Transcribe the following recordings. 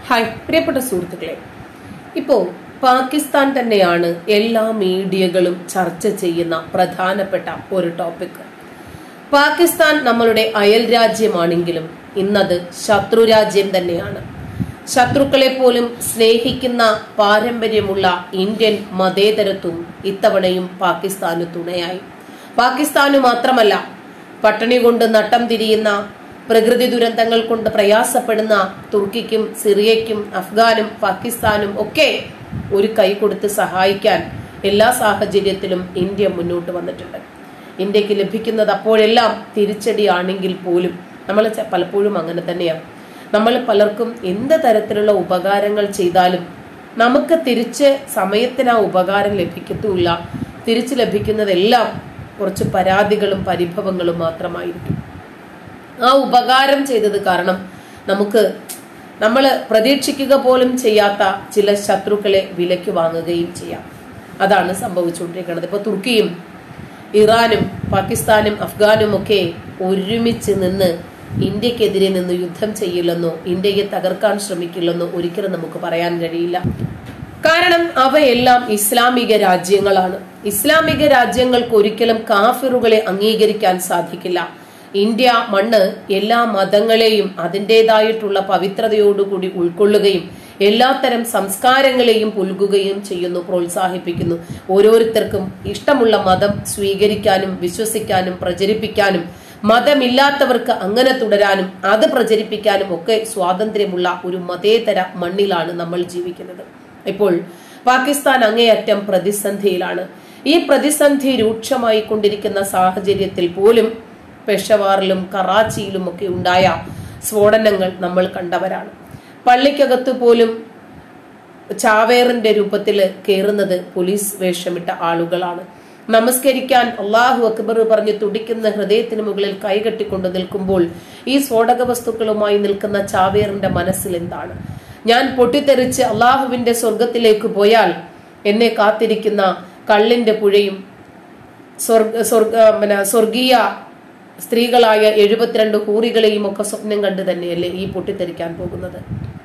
hi പ്രിയപ്പെട്ട സുഹൃത്തുക്കളെ ഇപ്പോൾ പാകിസ്ഥാൻ തന്നെയാണ് എല്ലാ മീഡിയകളും ചർച്ച ചെയ്യുന്ന പ്രധാനപ്പെട്ട ഒരു ടോപ്പിക് പാകിസ്ഥാൻ നമ്മളുടെ അയൽ രാജ്യമാണെങ്കിലും ഇന്നത് ശത്രു രാജ്യം തന്നെയാണ് ശത്രുക്കളെ പോലും സ്നേഹിക്കുന്ന പാരമ്പര്യമുള്ള ഇന്ത്യൻ മതേതരത്വം ഇത്തവണയും പാകിസ്ഥാന് തുണയായി പാകിസ്ഥാനു മാത്രമല്ല പട്ടിണി കൊണ്ട് നട്ടം തിരിയുന്ന പ്രകൃതി ദുരന്തങ്ങൾ കൊണ്ട് പ്രയാസപ്പെടുന്ന തുർക്കിക്കും സിറിയയ്ക്കും അഫ്ഗാനും പാകിസ്ഥാനും ഒക്കെ ഒരു കൈ കൊടുത്ത് സഹായിക്കാൻ എല്ലാ സാഹചര്യത്തിലും ഇന്ത്യ മുന്നോട്ട് വന്നിട്ടുണ്ട് ഇന്ത്യക്ക് ലഭിക്കുന്നത് അപ്പോഴെല്ലാം തിരിച്ചടിയാണെങ്കിൽ പോലും നമ്മൾ ച- പലപ്പോഴും അങ്ങനെ തന്നെയാണ് നമ്മൾ പലർക്കും എന്ത് തരത്തിലുള്ള ഉപകാരങ്ങൾ ചെയ്താലും നമുക്ക് തിരിച്ച് സമയത്തിന് ആ ഉപകാരം ലഭിക്കത്തുമില്ല തിരിച്ചു ലഭിക്കുന്നതെല്ലാം കുറച്ച് പരാതികളും പരിഭവങ്ങളും മാത്രമായിരിക്കും ആ ഉപകാരം ചെയ്തത് കാരണം നമുക്ക് നമ്മൾ പ്രതീക്ഷിക്കുക പോലും ചെയ്യാത്ത ചില ശത്രുക്കളെ വിലയ്ക്ക് വാങ്ങുകയും ചെയ്യാം അതാണ് സംഭവിച്ചുകൊണ്ടിരിക്കുന്നത് ഇപ്പൊ തുർക്കിയും ഇറാനും പാകിസ്ഥാനും അഫ്ഗാനും ഒക്കെ ഒരുമിച്ച് നിന്ന് ഇന്ത്യക്കെതിരെ നിന്ന് യുദ്ധം ചെയ്യില്ലെന്നോ ഇന്ത്യയെ തകർക്കാൻ ശ്രമിക്കില്ലെന്നോ ഒരിക്കലും നമുക്ക് പറയാൻ കഴിയില്ല കാരണം അവയെല്ലാം ഇസ്ലാമിക രാജ്യങ്ങളാണ് ഇസ്ലാമിക രാജ്യങ്ങൾക്ക് ഒരിക്കലും കാഫിറുകളെ അംഗീകരിക്കാൻ സാധിക്കില്ല ഇന്ത്യ മണ്ണ് എല്ലാ മതങ്ങളെയും അതിൻ്റെതായിട്ടുള്ള പവിത്രതയോടുകൂടി ഉൾക്കൊള്ളുകയും എല്ലാത്തരം സംസ്കാരങ്ങളെയും പുൽകുകയും ചെയ്യുന്നു പ്രോത്സാഹിപ്പിക്കുന്നു ഓരോരുത്തർക്കും ഇഷ്ടമുള്ള മതം സ്വീകരിക്കാനും വിശ്വസിക്കാനും പ്രചരിപ്പിക്കാനും മതമില്ലാത്തവർക്ക് അങ്ങനെ തുടരാനും അത് പ്രചരിപ്പിക്കാനും ഒക്കെ സ്വാതന്ത്ര്യമുള്ള ഒരു മതേതര മണ്ണിലാണ് നമ്മൾ ജീവിക്കുന്നത് ഇപ്പോൾ പാകിസ്ഥാൻ അങ്ങേയറ്റം പ്രതിസന്ധിയിലാണ് ഈ പ്രതിസന്ധി രൂക്ഷമായി കൊണ്ടിരിക്കുന്ന സാഹചര്യത്തിൽ പോലും പെഷവാറിലും കറാച്ചിയിലും ഒക്കെ ഉണ്ടായ സ്ഫോടനങ്ങൾ നമ്മൾ കണ്ടവരാണ് പള്ളിക്കകത്ത് പോലും ചാവേറിന്റെ രൂപത്തിൽ കയറുന്നത് പോലീസ് വേഷമിട്ട ആളുകളാണ് നമസ്കരിക്കാൻ അള്ളാഹു അക്ബർ പറഞ്ഞ് തുടിക്കുന്ന ഹൃദയത്തിന് മുകളിൽ കൈകെട്ടിക്കൊണ്ട് നിൽക്കുമ്പോൾ ഈ സ്ഫോടക വസ്തുക്കളുമായി നിൽക്കുന്ന ചാവേറിന്റെ മനസ്സിൽ എന്താണ് ഞാൻ പൊട്ടിത്തെറിച്ച് അള്ളാഹുവിന്റെ സ്വർഗത്തിലേക്ക് പോയാൽ എന്നെ കാത്തിരിക്കുന്ന കള്ളിന്റെ പുഴയും സ്വർഗ സ്വർഗ പിന്നെ സ്വർഗീയ സ്ത്രീകളായ എഴുപത്തിരണ്ട് ഹൂറികളെയും ഒക്കെ സ്വപ്നം കണ്ട് തന്നെയല്ലേ ഈ പൊട്ടിത്തെറിക്കാൻ പോകുന്നത്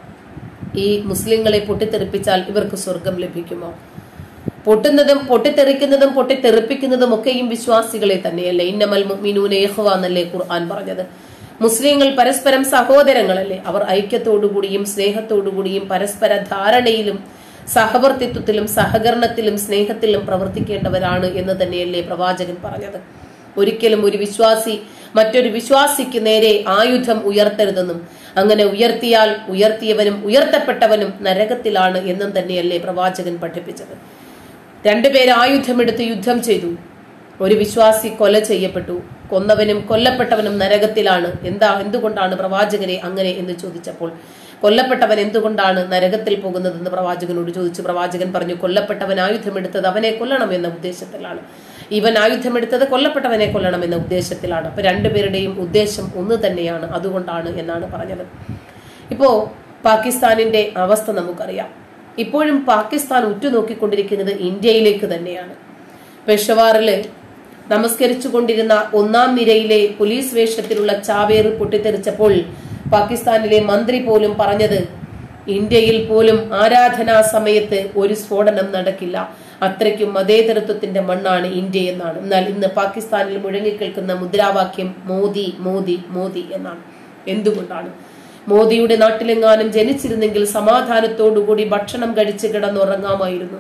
ഈ മുസ്ലിങ്ങളെ പൊട്ടിത്തെറിപ്പിച്ചാൽ ഇവർക്ക് സ്വർഗം ലഭിക്കുമോ പൊട്ടുന്നതും പൊട്ടിത്തെറിക്കുന്നതും പൊട്ടിത്തെറിപ്പിക്കുന്നതും ഒക്കെയും വിശ്വാസികളെ തന്നെയല്ലേ ഇന്നമൽ മുഅ്മിനൂന ഇഖ്വ എന്നല്ലേ ഖുർആൻ പറഞ്ഞത് മുസ്ലിങ്ങൾ പരസ്പരം സഹോദരങ്ങളല്ലേ അവർ ഐക്യത്തോടുകൂടിയും സ്നേഹത്തോടുകൂടിയും പരസ്പര ധാരണയിലും സഹവർത്തിത്വത്തിലും സഹകരണത്തിലും സ്നേഹത്തിലും പ്രവർത്തിക്കേണ്ടവരാണ് എന്ന് തന്നെയല്ലേ പ്രവാചകൻ പറഞ്ഞത് ഒരിക്കലും ഒരു വിശ്വാസി മറ്റൊരു വിശ്വാസിക്ക് നേരെ ആയുധം ഉയർത്തരുതെന്നും അങ്ങനെ ഉയർത്തിയാൽ ഉയർത്തിയവനും ഉയർത്തപ്പെട്ടവനും നരകത്തിലാണ് എന്നും തന്നെയല്ലേ പ്രവാചകൻ പഠിപ്പിച്ചത് രണ്ടുപേര് ആയുധമെടുത്ത് യുദ്ധം ചെയ്തു ഒരു വിശ്വാസി കൊല ചെയ്യപ്പെട്ടു കൊന്നവനും കൊല്ലപ്പെട്ടവനും നരകത്തിലാണ് എന്താ എന്തുകൊണ്ടാണ് പ്രവാചകരെ അങ്ങനെ എന്ന് ചോദിച്ചപ്പോൾ കൊല്ലപ്പെട്ടവൻ എന്തുകൊണ്ടാണ് നരകത്തിൽ പോകുന്നതെന്ന് പ്രവാചകനോട് ചോദിച്ചു പ്രവാചകൻ പറഞ്ഞു കൊല്ലപ്പെട്ടവൻ ആയുധമെടുത്തത് അവനെ കൊല്ലണം എന്ന ഉദ്ദേശത്തിലാണ് ഇവൻ ആയുധമെടുത്തത് കൊല്ലപ്പെട്ടവനെ കൊല്ലണം എന്ന ഉദ്ദേശത്തിലാണ് അപ്പൊ രണ്ടുപേരുടെയും ഉദ്ദേശം ഒന്ന് തന്നെയാണ് അതുകൊണ്ടാണ് എന്നാണ് പറഞ്ഞത് ഇപ്പോ പാകിസ്ഥാനിന്റെ അവസ്ഥ നമുക്കറിയാം ഇപ്പോഴും പാകിസ്ഥാൻ ഉറ്റുനോക്കിക്കൊണ്ടിരിക്കുന്നത് ഇന്ത്യയിലേക്ക് തന്നെയാണ് പെഷവാറില് നമസ്കരിച്ചു കൊണ്ടിരുന്ന ഒന്നാം നിരയിലെ പോലീസ് വേഷത്തിലുള്ള ചാവേറ് പൊട്ടിത്തെറിച്ചപ്പോൾ പാകിസ്ഥാനിലെ മന്ത്രി പോലും പറഞ്ഞത് ഇന്ത്യയിൽ പോലും ആരാധനാ സമയത്ത് ഒരു സ്ഫോടനം നടക്കില്ല അത്രയ്ക്കും മതേതരത്വത്തിന്റെ മണ്ണാണ് ഇന്ത്യ എന്നാണ് എന്നാൽ ഇന്ന് പാകിസ്ഥാനിൽ മുഴങ്ങിക്കേൾക്കുന്ന മുദ്രാവാക്യം മോദി മോദി മോദി എന്നാണ് എന്തുകൊണ്ടാണ് മോദിയുടെ നാട്ടിലെങ്ങാനും ജനിച്ചിരുന്നെങ്കിൽ സമാധാനത്തോടുകൂടി ഭക്ഷണം കഴിച്ച് കിടന്നുറങ്ങാമായിരുന്നു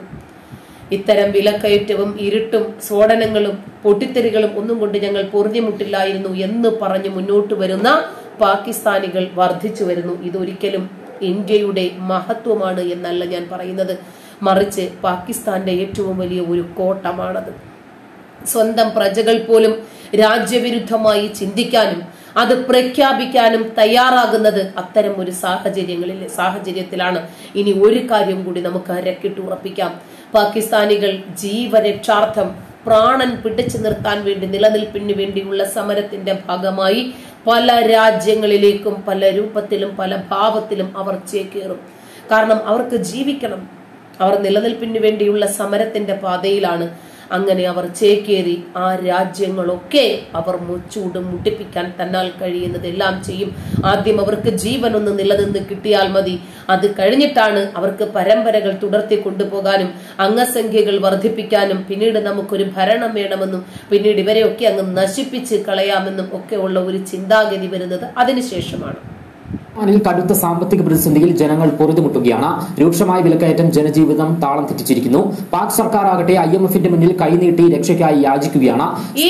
ഇത്തരം വിലക്കയറ്റവും ഇരുട്ടും സ്ഫോടനങ്ങളും പൊട്ടിത്തെറികളും ഒന്നും കൊണ്ട് ഞങ്ങൾ പൊറുതിമുട്ടില്ലായിരുന്നു എന്ന് പറഞ്ഞ് മുന്നോട്ട് വരുന്ന പാകിസ്ഥാനികൾ വർദ്ധിച്ചു വരുന്നു ഇതൊരിക്കലും ഇന്ത്യയുടെ മഹത്വമാണ് എന്നല്ല ഞാൻ പറയുന്നത് മറിച്ച് പാകിസ്ഥാന്റെ ഏറ്റവും വലിയ ഒരു കോട്ടമാണത് സ്വന്തം പ്രജകൾ പോലും രാജ്യവിരുദ്ധമായി ചിന്തിക്കാനും അത് പ്രഖ്യാപിക്കാനും തയ്യാറാകുന്നത് അത്തരം ഒരു സാഹചര്യങ്ങളിൽ സാഹചര്യത്തിലാണ് ഇനി ഒരു കാര്യം കൂടി നമുക്ക് അരക്കിട്ട് ഉറപ്പിക്കാം പാകിസ്ഥാനികൾ ജീവരക്ഷാർത്ഥം പ്രാണൻ പിടിച്ചു നിർത്താൻ വേണ്ടി നിലനിൽപ്പിന് വേണ്ടിയുള്ള സമരത്തിന്റെ ഭാഗമായി പല രാജ്യങ്ങളിലേക്കും പല രൂപത്തിലും പല ഭാവത്തിലും അവർ ചേക്കേറും കാരണം അവർക്ക് ജീവിക്കണം അവർ നിലനിൽപ്പിന് വേണ്ടിയുള്ള സമരത്തിന്റെ പാതയിലാണ് അങ്ങനെ അവർ ചേക്കേറി ആ രാജ്യങ്ങളൊക്കെ അവർ മുച്ചൂട് മുട്ടിപ്പിക്കാൻ തന്നാൽ കഴിയുന്നതെല്ലാം ചെയ്യും ആദ്യം അവർക്ക് ജീവൻ ഒന്ന് നിലനിന്ന് കിട്ടിയാൽ മതി അത് കഴിഞ്ഞിട്ടാണ് അവർക്ക് പരമ്പരകൾ തുടർത്തി കൊണ്ടുപോകാനും അംഗസംഖ്യകൾ വർദ്ധിപ്പിക്കാനും പിന്നീട് നമുക്കൊരു ഭരണം വേണമെന്നും പിന്നീട് ഇവരെയൊക്കെ അങ്ങ് നശിപ്പിച്ച് കളയാമെന്നും ഒക്കെ ഉള്ള ഒരു ചിന്താഗതി വരുന്നത് അതിനുശേഷമാണ് ിൽ കടുത്ത സാമ്പത്തിക പ്രതിസന്ധിയിൽ ജനങ്ങൾ പൊറുതുമുട്ടുകയാണ് രൂക്ഷമായ വിലക്കയറ്റം ജനജീവിതം താളം തെറ്റിച്ചിരിക്കുന്നു പാക് സർക്കാർ ആകട്ടെ ഐ എം എഫിന്റെ മുന്നിൽ കൈനീട്ടി രക്ഷയ്ക്കായി യാചിക്കുകയാണ് ഈ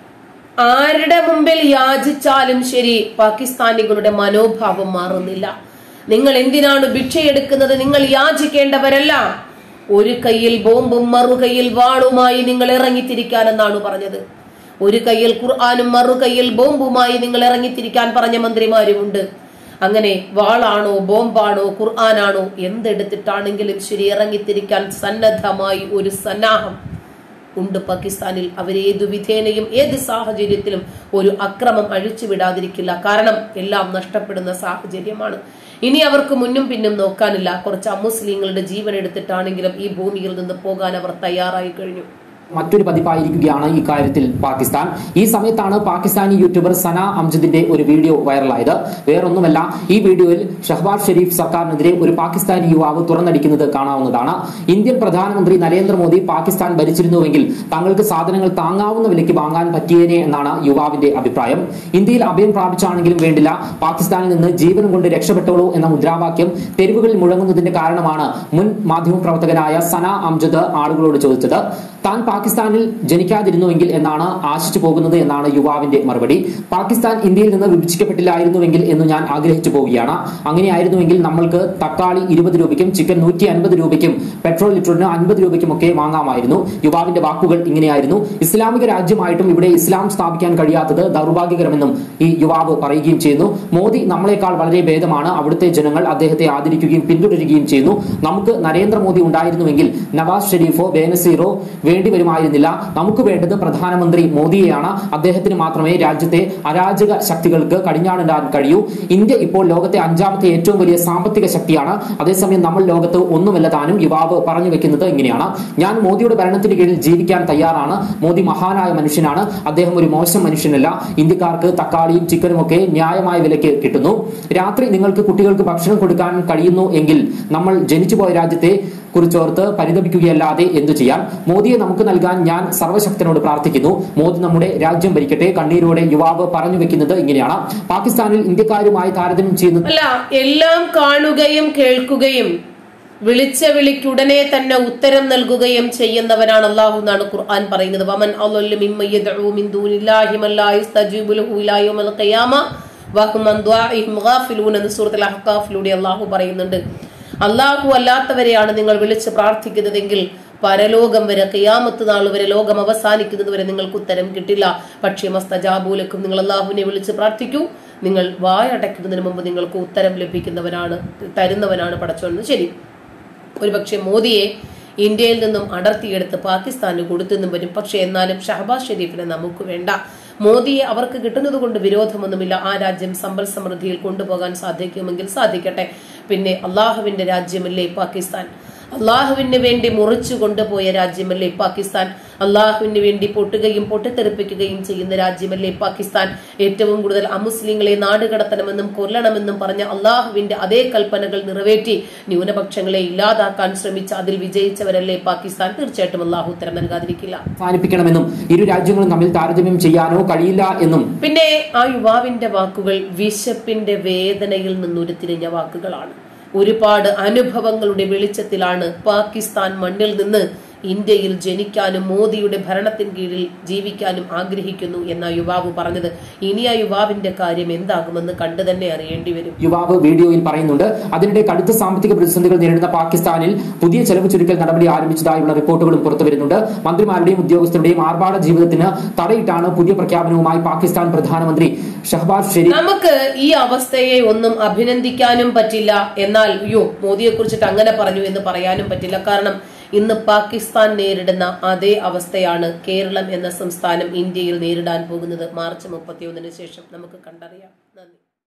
ആരുടെ മുമ്പിൽ യാചിച്ചാലും ശരി പാകിസ്ഥാനികളുടെ മനോഭാവം മാറുന്നില്ല നിങ്ങൾ എന്തിനാണ് ഭിക്ഷയെടുക്കുന്നത് നിങ്ങൾ യാചിക്കേണ്ടവരല്ല ഒരു കയ്യിൽ ബോംബും മറുകൈയിൽ വാളുമായി നിങ്ങൾ ഇറങ്ങിത്തിരിക്കാനെന്നാണ് പറഞ്ഞത് ഒരു കയ്യിൽ ഖുർആാനും മറുകൈയിൽ ബോംബുമായി നിങ്ങൾ ഇറങ്ങിത്തിരിക്കാൻ പറഞ്ഞ മന്ത്രിമാരുമുണ്ട് അങ്ങനെ വാളാണോ ബോംബാണോ ഖുർആനാണോ എന്തെടുത്തിട്ടാണെങ്കിലും ശരി ഇറങ്ങിത്തിരിക്കാൻ സന്നദ്ധമായി ഒരു സന്നാഹം ഉണ്ട് പാകിസ്ഥാനിൽ അവരേതു വിധേനയും ഏത് സാഹചര്യത്തിലും ഒരു അക്രമം അഴിച്ചുവിടാതിരിക്കില്ല കാരണം എല്ലാം നഷ്ടപ്പെടുന്ന സാഹചര്യമാണ് ഇനി അവർക്ക് മുന്നും പിന്നും നോക്കാനില്ല കുറച്ച് അമുസ്ലിങ്ങളുടെ ജീവൻ എടുത്തിട്ടാണെങ്കിലും ഈ ഭൂമിയിൽ നിന്ന് പോകാൻ അവർ തയ്യാറായി കഴിഞ്ഞു മറ്റൊരു പതിപ്പായിരിക്കുകയാണ് ഇക്കാര്യത്തിൽ പാകിസ്ഥാൻ ഈ സമയത്താണ് പാകിസ്ഥാനി യൂട്യൂബർ സന അംജദിന്റെ ഒരു വീഡിയോ വൈറലായത് വേറൊന്നുമല്ല ഈ വീഡിയോയിൽ ഷഹബാസ് ഷെരീഫ് സർക്കാരിനെതിരെ ഒരു പാകിസ്ഥാനി യുവാവ് തുറന്നടിക്കുന്നത് കാണാവുന്നതാണ് ഇന്ത്യൻ പ്രധാനമന്ത്രി നരേന്ദ്രമോദി പാകിസ്ഥാൻ ഭരിച്ചിരുന്നുവെങ്കിൽ തങ്ങൾക്ക് സാധനങ്ങൾ താങ്ങാവുന്ന വിലയ്ക്ക് വാങ്ങാൻ പറ്റിയേനെ എന്നാണ് യുവാവിന്റെ അഭിപ്രായം ഇന്ത്യയിൽ അഭയം പ്രാപിച്ചാണെങ്കിലും വേണ്ടില്ല പാകിസ്ഥാനിൽ നിന്ന് ജീവൻ കൊണ്ട് രക്ഷപ്പെട്ടോളൂ എന്ന മുദ്രാവാക്യം തെരുവുകളിൽ മുഴങ്ങുന്നതിന്റെ കാരണമാണ് മുൻ മാധ്യമപ്രവർത്തകനായ സന അംജദ് ആളുകളോട് ചോദിച്ചത് താൻ പാകിസ്ഥാനിൽ ജനിക്കാതിരുന്നുവെങ്കിൽ എന്നാണ് ആശിച്ചു പോകുന്നത് എന്നാണ് യുവാവിന്റെ മറുപടി പാകിസ്ഥാൻ ഇന്ത്യയിൽ നിന്ന് വിഭജിക്കപ്പെട്ടില്ലായിരുന്നുവെങ്കിൽ എന്ന് ഞാൻ ആഗ്രഹിച്ചു പോവുകയാണ് അങ്ങനെയായിരുന്നുവെങ്കിൽ നമ്മൾക്ക് തക്കാളി ഇരുപത് രൂപയ്ക്കും ചിക്കൻ നൂറ്റി അൻപത് രൂപയ്ക്കും പെട്രോൾ ലിറ്ററിന് അൻപത് രൂപയ്ക്കും ഒക്കെ വാങ്ങാമായിരുന്നു യുവാവിന്റെ വാക്കുകൾ ഇങ്ങനെയായിരുന്നു ഇസ്ലാമിക രാജ്യമായിട്ടും ഇവിടെ ഇസ്ലാം സ്ഥാപിക്കാൻ കഴിയാത്തത് ദൗർഭാഗ്യകരമെന്നും ഈ യുവാവ് പറയുകയും ചെയ്യുന്നു മോദി നമ്മളെക്കാൾ വളരെ ഭേദമാണ് അവിടുത്തെ ജനങ്ങൾ അദ്ദേഹത്തെ ആദരിക്കുകയും പിന്തുടരുകയും ചെയ്യുന്നു നമുക്ക് നരേന്ദ്രമോദി ഉണ്ടായിരുന്നുവെങ്കിൽ നവാസ് ഷെരീഫോ ബേനസീറോ വേണ്ടി വരുമായിരുന്നില്ല നമുക്ക് വേണ്ടത് പ്രധാനമന്ത്രി മോദിയെയാണ് അദ്ദേഹത്തിന് മാത്രമേ രാജ്യത്തെ അരാജക ശക്തികൾക്ക് കടിഞ്ഞാണിടാൻ കഴിയൂ ഇന്ത്യ ഇപ്പോൾ ലോകത്തെ അഞ്ചാമത്തെ ഏറ്റവും വലിയ സാമ്പത്തിക ശക്തിയാണ് അതേസമയം നമ്മൾ ലോകത്ത് ഒന്നുമല്ല താനും യുവാവ് പറഞ്ഞു വെക്കുന്നത് ഇങ്ങനെയാണ് ഞാൻ മോദിയുടെ ഭരണത്തിന് കീഴിൽ ജീവിക്കാൻ തയ്യാറാണ് മോദി മഹാനായ മനുഷ്യനാണ് അദ്ദേഹം ഒരു മോശം മനുഷ്യനല്ല ഇന്ത്യക്കാർക്ക് തക്കാളിയും ചിക്കനും ഒക്കെ ന്യായമായ വിലയ്ക്ക് കിട്ടുന്നു രാത്രി നിങ്ങൾക്ക് കുട്ടികൾക്ക് ഭക്ഷണം കൊടുക്കാൻ കഴിയുന്നു എങ്കിൽ നമ്മൾ ജനിച്ചുപോയ രാജ്യത്തെ കുറിച്ചോർത്ത് പരിതപിക്കുകയല്ലാതെ എന്തു ചെയ്യാൻ മോദിയെ നമുക്ക് നൽകാൻ ഞാൻ സർവശക്തനോട് പ്രാർത്ഥിക്കുന്നു മോദി നമ്മുടെ രാജ്യം ഭരിക്കട്ടെ കണ്ണീരോടെ യുവാവ് പറഞ്ഞു വെക്കുന്നത് ഇങ്ങനെയാണ് പാകിസ്ഥാനിൽ ഇന്ത്യക്കാരുമായി താരതമ്യം ചെയ്യുന്ന അല്ല എല്ലാം കാണുകയും കേൾക്കുകയും വിളിച്ച വിളിക്കുടനെ തന്നെ ഉത്തരം നൽകുകയും ചെയ്യുന്നവനാണ് അള്ളാഹു എന്നാണ് ഖുർആൻ പറയുന്നത് വമൻ അളല്ലു മിമ്മൻ യദ്ഉ മിൻ ദൂനില്ലാഹി മൻ ലാ യസ്തജീബു ലഹു ഇലാ യൗമിൽ ഖിയാമ വഹും അൻ ദുആഇഹിം ഗാഫിലൂൻ എന്ന് സൂറത്തുൽ അഹ്ഖാഫിലൂടെ അള്ളാഹു പറയുന്നുണ്ട് അള്ളാഹു അല്ലാത്തവരെയാണ് നിങ്ങൾ വിളിച്ച് പ്രാർത്ഥിക്കുന്നതെങ്കിൽ പരലോകം വരെ കിയാമത്ത് നാൾ വരെ ലോകം അവസാനിക്കുന്നത് വരെ നിങ്ങൾക്ക് ഉത്തരം കിട്ടില്ല പക്ഷേ മസ്തജാബൂലക്കും നിങ്ങൾ അള്ളാഹുവിനെ വിളിച്ച് പ്രാർത്ഥിക്കൂ നിങ്ങൾ വായടയ്ക്കുന്നതിന് മുമ്പ് നിങ്ങൾക്ക് ഉത്തരം ലഭിക്കുന്നവനാണ് തരുന്നവനാണ് പടച്ചോന്ന് ശരി ഒരുപക്ഷെ മോദിയെ ഇന്ത്യയിൽ നിന്നും അടർത്തിയെടുത്ത് പാകിസ്ഥാന് കൊടുത്തെന്നും വരും പക്ഷെ എന്നാലും ഷഹബാസ് ഷെരീഫിനെ നമുക്ക് വേണ്ട മോദിയെ അവർക്ക് കിട്ടുന്നത് കൊണ്ട് വിരോധമൊന്നുമില്ല ആ രാജ്യം സമ്പൽ സമൃദ്ധിയിൽ കൊണ്ടുപോകാൻ സാധിക്കുമെങ്കിൽ സാധിക്കട്ടെ പിന്നെ അള്ളാഹുവിന്റെ രാജ്യമല്ലേ പാകിസ്ഥാൻ അള്ളാഹുവിന് വേണ്ടി മുറിച്ചു കൊണ്ടുപോയ രാജ്യമല്ലേ പാകിസ്ഥാൻ അള്ളാഹുവിന് വേണ്ടി പൊട്ടുകയും പൊട്ടിത്തെറിപ്പിക്കുകയും ചെയ്യുന്ന രാജ്യമല്ലേ പാകിസ്ഥാൻ ഏറ്റവും കൂടുതൽ അമുസ്ലിങ്ങളെ നാടുകടത്തണമെന്നും കൊല്ലണമെന്നും പറഞ്ഞ അള്ളാഹുവിന്റെ അതേ കൽപ്പനകൾ നിറവേറ്റി ന്യൂനപക്ഷങ്ങളെ ഇല്ലാതാക്കാൻ ശ്രമിച്ച അതിൽ വിജയിച്ചവരല്ലേ പാകിസ്ഥാൻ തീർച്ചയായിട്ടും അള്ളാഹു ഉത്തരം നൽകാതിരിക്കില്ല അവസാനിപ്പിക്കണമെന്നും ഇരു രാജ്യങ്ങളും തമ്മിൽ താരതമ്യം ചെയ്യാനോ കഴിയില്ല എന്നും പിന്നെ ആ യുവാവിന്റെ വാക്കുകൾ വിശപ്പിന്റെ വേദനയിൽ നിന്നുരുത്തിരിഞ്ഞ വാക്കുകളാണ് ഒരുപാട് അനുഭവങ്ങളുടെ വെളിച്ചത്തിലാണ് പാകിസ്ഥാൻ മണ്ണിൽ നിന്ന് ഇന്ത്യയിൽ ജനിക്കാനും മോദിയുടെ ഭരണത്തിന് കീഴിൽ ജീവിക്കാനും ആഗ്രഹിക്കുന്നു എന്ന യുവാവ് പറഞ്ഞത് ഇനി ആ യുവാവിന്റെ കാര്യം എന്താകുമെന്ന് കണ്ടു തന്നെ അറിയേണ്ടി വരും യുവാവ് വീഡിയോയിൽ പറയുന്നുണ്ട് അതിനിടെ കടുത്ത സാമ്പത്തിക പ്രതിസന്ധികൾ നേരിടുന്ന പാകിസ്ഥാനിൽ പുതിയ ചെലവ് ചുരുക്കൽ നടപടി ആരംഭിച്ചതായുള്ള റിപ്പോർട്ടുകളും പുറത്തു വരുന്നുണ്ട് മന്ത്രിമാരുടെയും ഉദ്യോഗസ്ഥരുടെയും ആർഭാട ജീവിതത്തിന് തടയിട്ടാണ് പുതിയ പ്രഖ്യാപനവുമായി പാകിസ്ഥാൻ പ്രധാനമന്ത്രി ഷഹബാസ് ഷെരീഫ് നമുക്ക് ഈ അവസ്ഥയെ ഒന്നും അഭിനന്ദിക്കാനും പറ്റില്ല എന്നാൽ അയ്യോ മോദിയെ കുറിച്ചിട്ട് അങ്ങനെ പറഞ്ഞു എന്ന് പറയാനും പറ്റില്ല കാരണം ഇന്ന് പാകിസ്ഥാൻ നേരിടുന്ന അതേ അവസ്ഥയാണ് കേരളം എന്ന സംസ്ഥാനം ഇന്ത്യയിൽ നേരിടാൻ പോകുന്നത് മാർച്ച് മുപ്പത്തിയൊന്നിന് ശേഷം നമുക്ക് കണ്ടറിയാം നന്ദി